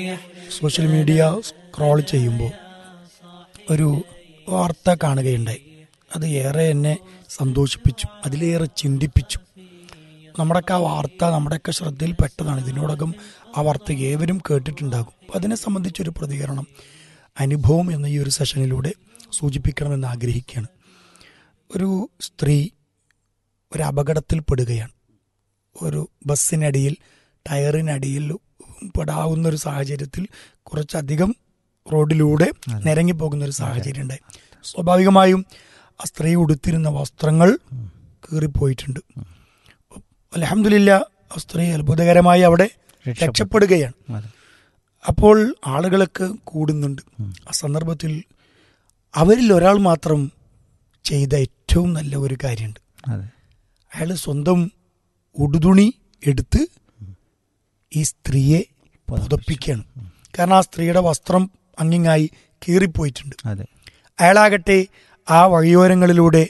Social media scroll ചെയ്യുമ്പോൾ ഒരു വാർത്ത കാണുകയുണ്ടായി അത് ഏറെ എന്നെ സന്തോഷിപ്പിച്ചു അതിലേറെ ചിന്തിപ്പിച്ചു നമ്മുടെയൊക്കെ ആ വാർത്ത നമ്മുടെയൊക്കെ ശ്രദ്ധയിൽപ്പെട്ടതാണ് ഇതിനോടകം ആ വാർത്ത ഏവരും കേട്ടിട്ടുണ്ടാകും അപ്പം അതിനെ സംബന്ധിച്ചൊരു പ്രതികരണം അനുഭവം എന്ന ഈ ഒരു സെഷനിലൂടെ സൂചിപ്പിക്കണമെന്ന് ആഗ്രഹിക്കുകയാണ് ഒരു സ്ത്രീ ഒരു അപകടത്തിൽപ്പെടുകയാണ് ഒരു ബസ്സിനടിയിൽ ടയറിനടിയിൽ പെടാവുന്ന ഒരു സാഹചര്യത്തിൽ കുറച്ചധികം റോഡിലൂടെ നിരങ്ങി പോകുന്ന ഒരു സാഹചര്യം ഉണ്ടായി സ്വാഭാവികമായും ആ സ്ത്രീ ഉടുത്തിരുന്ന വസ്ത്രങ്ങൾ കീറിപ്പോയിട്ടുണ്ട് അലഹമില്ല ആ സ്ത്രീ അത്ഭുതകരമായി അവിടെ രക്ഷപ്പെടുകയാണ് അതെ അപ്പോൾ ആളുകളൊക്കെ കൂടുന്നുണ്ട് ആ സന്ദർഭത്തിൽ അവരിൽ ഒരാൾ മാത്രം ചെയ്ത ഏറ്റവും നല്ല ഒരു കാര്യമുണ്ട് അതെ അയാൾ സ്വന്തം ഉടുതുണി എടുത്ത് ഈ സ്ത്രീയെ പുതപ്പിക്കുകയാണ് കാരണം ആ സ്ത്രീയുടെ വസ്ത്രം അങ്ങിങ്ങായി കീറിപ്പോയിട്ടുണ്ട് അതെ അയാളാകട്ടെ ആ വഴിയോരങ്ങളിലൂടെ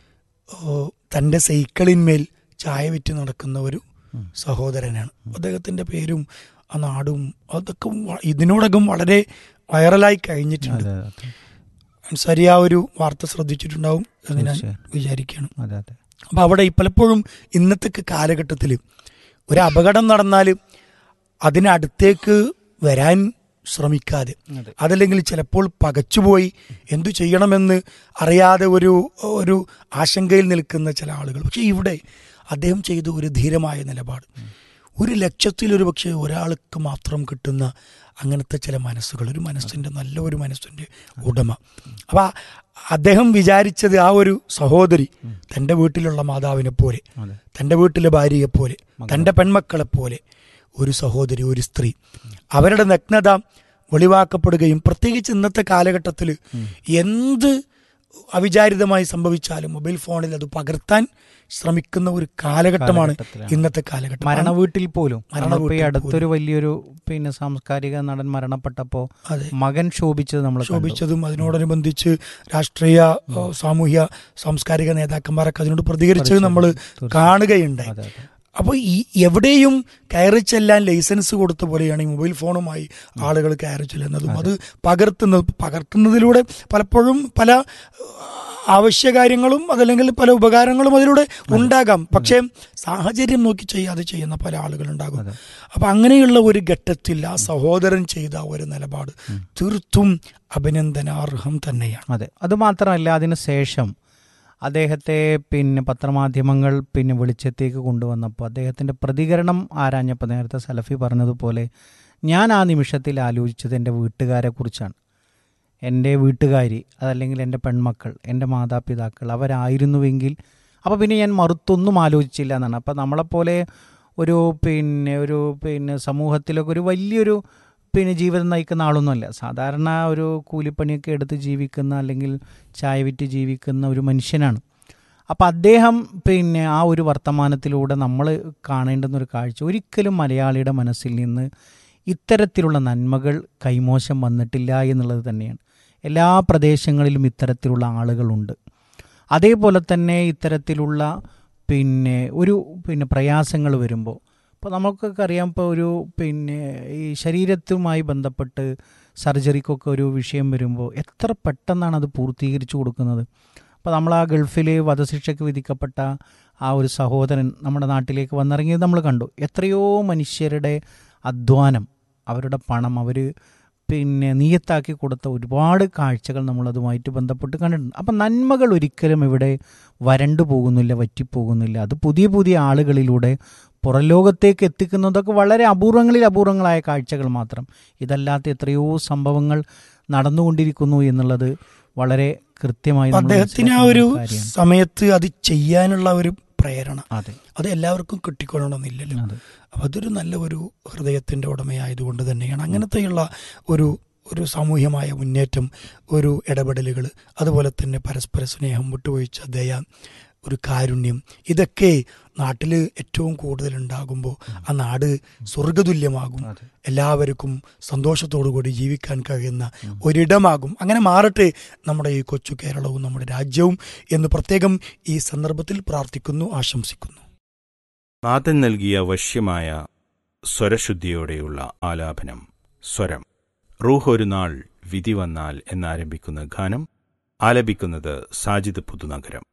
ഓ, തൻ്റെ സൈക്കിളിന്മേൽ ചായ വിറ്റ് നടക്കുന്ന ഒരു സഹോദരനാണ് അദ്ദേഹത്തിൻ്റെ പേരും ആ നാടും അതൊക്കെ വ- ഇതിനോടകം വളരെ വൈറലായി കഴിഞ്ഞിട്ടുണ്ട് അതെ അതെ അൻസാരി ആ ഒരു വാർത്ത ശ്രദ്ധിച്ചിട്ടുണ്ടാവും എന്ന് ഞാൻ തീർച്ചയായും. വിചാരിക്കുകയാണ് അതെ അതെ അപ്പോൾ അവിടെ ഈ പലപ്പോഴും ഇന്നത്തെ കാലഘട്ടത്തിൽ ഒരു അപകടം നടന്നാൽ അതിനടുത്തേക്ക് വരാൻ ശ്രമിക്കാതെ അതെ. അതല്ലെങ്കിൽ ചിലപ്പോൾ പകച്ചുപോയി എന്തു ചെയ്യണമെന്ന് അറിയാതെ ഒരു ഒരു ആശങ്കയിൽ നിൽക്കുന്ന ചില ആളുകൾ പക്ഷെ ഇവിടെ അദ്ദേഹം ചെയ്ത ഒരു ധീരമായ നിലപാട് ഒരു ലക്ഷത്തിൽ ഒരു പക്ഷേ ഒരാൾക്ക് മാത്രം കിട്ടുന്ന അങ്ങനത്തെ ചില മനസ്സുകൾ ഒരു മനസ്സിൻ്റെ നല്ല ഒരു മനസ്സിൻ്റെ ഉടമ അപ്പം അദ്ദേഹം വിചാരിച്ചത് ആ ഒരു സഹോദരി തൻ്റെ വീട്ടിലുള്ള മാതാവിനെ പോലെ അതെ തൻ്റെ വീട്ടിലെ ഭാര്യയെ പോലെ തൻ്റെ പെൺമക്കളെ പോലെ ഒരു സഹോദരി ഒരു സ്ത്രീ അവരുടെ നഗ്നത വെളിവാക്കപ്പെടുകയും പ്രത്യേകിച്ച് ഇന്നത്തെ കാലഘട്ടത്തിൽ എന്ത് അവിചാരിതമായി സംഭവിച്ചാലും മൊബൈൽ ഫോണിൽ അത് പകർത്താൻ ശ്രമിക്കുന്ന ഒരു കാലഘട്ടമാണ് കാലഘട്ടത്തിലാണ്. ഇന്നത്തെ കാലഘട്ടം മരണ വീട്ടിൽ പോലും മരണ നമ്മളിപ്പോ ഈ വീട്ടിൽ അടുത്തൊരു വലിയൊരു പിന്നെ സാംസ്കാരിക നടൻ മരണപ്പെട്ടപ്പോ അതെ മകൻ ശോഭിച്ചത് നമ്മൾ ശോഭിച്ചതും അതിനോടനുബന്ധിച്ച് രാഷ്ട്രീയ ഏഹ്, സാമൂഹ്യ സാംസ്കാരിക നേതാക്കന്മാരൊക്കെ അതിനോട് പ്രതികരിച്ചത് നമ്മൾ കാണുകയുണ്ടായി അതെ അതെ അപ്പോൾ ഈ എവിടെയും കയറി ചെല്ലാൻ ലൈസൻസ് കൊടുത്ത പോലെയാണ് ഈ മൊബൈൽ ഫോണുമായി ആളുകൾ കയറി ചെല്ലുന്നതും അത് പകർത്തുന്നത് പകർത്തുന്നതിലൂടെ പലപ്പോഴും പല ആവശ്യകാര്യങ്ങളും അതല്ലെങ്കിൽ പല ഉപകാരങ്ങളും അതിലൂടെ ഉണ്ടാകാം പക്ഷേ സാഹചര്യം നോക്കി ചെയ്യാതെ ചെയ്യുന്ന പല ആളുകളുണ്ടാകും അപ്പൊ അങ്ങനെയുള്ള ഒരു ഘട്ടത്തിൽ ആ സഹോദരൻ ചെയ്ത ആ ഒരു നിലപാട് തീർത്തും അഭിനന്ദനാർഹം തന്നെയാണ് അതെ അത് മാത്രമല്ല അതിന് ശേഷം അദ്ദേഹത്തെ പിന്നെ പത്രമാധ്യമങ്ങൾ പിന്നെ വെളിച്ചത്തേക്ക് കൊണ്ടുവന്നപ്പോൾ അദ്ദേഹത്തിൻ്റെ പ്രതികരണം ആരാഞ്ഞപ്പോൾ നേരത്തെ സലഫി പറഞ്ഞതുപോലെ ഞാൻ ആ നിമിഷത്തിൽ ആലോചിച്ചത് എൻ്റെ വീട്ടുകാരെ കുറിച്ചാണ് എൻ്റെ വീട്ടുകാരി അതല്ലെങ്കിൽ എൻ്റെ പെൺമക്കൾ എൻ്റെ മാതാപിതാക്കൾ അവരായിരുന്നുവെങ്കിൽ അപ്പോൾ പിന്നെ ഞാൻ മറുത്തൊന്നും ആലോചിച്ചില്ല എന്നാണ് അപ്പോൾ നമ്മളെപ്പോലെ ഒരു പിന്നെ ഒരു പിന്നെ സമൂഹത്തിലൊക്കെ ഒരു വലിയൊരു പിന്നെ ജീവിതം നയിക്കുന്ന ആളൊന്നുമല്ല സാധാരണ ഒരു കൂലിപ്പണിയൊക്കെ എടുത്ത് ജീവിക്കുന്ന അല്ലെങ്കിൽ ചായ വിറ്റ് ജീവിക്കുന്ന ഒരു മനുഷ്യനാണ് അപ്പം അദ്ദേഹം പിന്നെ ആ ഒരു വർത്തമാനത്തിലൂടെ നമ്മൾ കാണേണ്ടുന്ന ഒരു കാഴ്ച ഒരിക്കലും മലയാളിയുടെ മനസ്സിൽ നിന്ന് ഇത്തരത്തിലുള്ള നന്മകൾ കൈമോശം വന്നിട്ടില്ല എന്നുള്ളത് തന്നെയാണ് എല്ലാ പ്രദേശങ്ങളിലും ഇത്തരത്തിലുള്ള ആളുകളുണ്ട് അതേപോലെ തന്നെ ഇത്തരത്തിലുള്ള പിന്നെ ഒരു പിന്നെ പ്രയാസങ്ങൾ വരുമ്പോൾ ഇപ്പോൾ നമുക്കൊക്കെ അറിയാം ഇപ്പോൾ ഒരു പിന്നെ ഈ ശരീരത്തുമായി ബന്ധപ്പെട്ട് സർജറിക്കൊക്കെ ഒരു വിഷയം വരുമ്പോൾ എത്ര പെട്ടെന്നാണ് അത് പൂർത്തീകരിച്ചു കൊടുക്കുന്നത് അപ്പോൾ നമ്മൾ ആ ഗൾഫിൽ വധശിക്ഷയ്ക്ക് വിധിക്കപ്പെട്ട ആ ഒരു സഹോദരൻ നമ്മുടെ നാട്ടിലേക്ക് വന്നിറങ്ങിയത് നമ്മൾ കണ്ടു എത്രയോ മനുഷ്യരുടെ അധ്വാനം അവരുടെ പണം അവർ പിന്നെ നീയത്താക്കി കൊടുത്ത ഒരുപാട് കാഴ്ചകൾ നമ്മളതുമായിട്ട് ബന്ധപ്പെട്ട് കണ്ടിട്ടുണ്ട് അപ്പം നന്മകൾ ഒരിക്കലും ഇവിടെ വരണ്ടു പോകുന്നില്ല വറ്റിപ്പോകുന്നില്ല അത് പുതിയ പുതിയ ആളുകളിലൂടെ പുറംലോകത്തേക്ക് എത്തിക്കുന്നതൊക്കെ വളരെ അപൂർവങ്ങളിൽ അപൂർവങ്ങളായ കാഴ്ചകൾ മാത്രം ഇതല്ലാത്ത എത്രയോ സംഭവങ്ങൾ നടന്നുകൊണ്ടിരിക്കുന്നു എന്നുള്ളത് വളരെ കൃത്യമായി നമ്മൾ അദ്ദേഹത്തിന് ആ ഒരു മനസ്സിലാക്കേണ്ട കാര്യമാണ്. സമയത്ത് അത് ചെയ്യാനുള്ള ഒരു പ്രേരണ അതെ അത് എല്ലാവർക്കും കിട്ടിക്കൊള്ളണമെന്നില്ലല്ലോ അതെ അപ്പം അതൊരു നല്ല ഒരു ഹൃദയത്തിൻ്റെ ഉടമയായതുകൊണ്ട് തന്നെയാണ് അങ്ങനത്തെയുള്ള ഒരു ഒരു സാമൂഹ്യമായ മുന്നേറ്റം ഒരു ഇടപെടലുകൾ അതുപോലെ തന്നെ പരസ്പര സ്നേഹം വിട്ടുവീഴ്ച ദയ ഒരു കാരുണ്യം ഇതൊക്കെ നാട്ടിൽ ഏറ്റവും കൂടുതൽ ഉണ്ടാകുമ്പോൾ ആ നാട് സ്വർഗതുല്യമാകും അതെ എല്ലാവർക്കും സന്തോഷത്തോടു കൂടി ജീവിക്കാൻ കഴിയുന്ന ഒരിടമാകും അങ്ങനെ മാറട്ടെ നമ്മുടെ ഈ കൊച്ചു കേരളവും നമ്മുടെ രാജ്യവും എന്ന് പ്രത്യേകം ഈ സന്ദർഭത്തിൽ പ്രാർത്ഥിക്കുന്നു ആശംസിക്കുന്നു നാഥൻ നൽകിയ വശ്യമായ സ്വരശുദ്ധിയോടെയുള്ള ആലാപനം സ്വരം റൂഹ് ഒരു നാൾ വിധി വന്നാൽ എന്നാരംഭിക്കുന്ന ഗാനം ആലപിക്കുന്നത് സാജിദ് പുതുനഗരം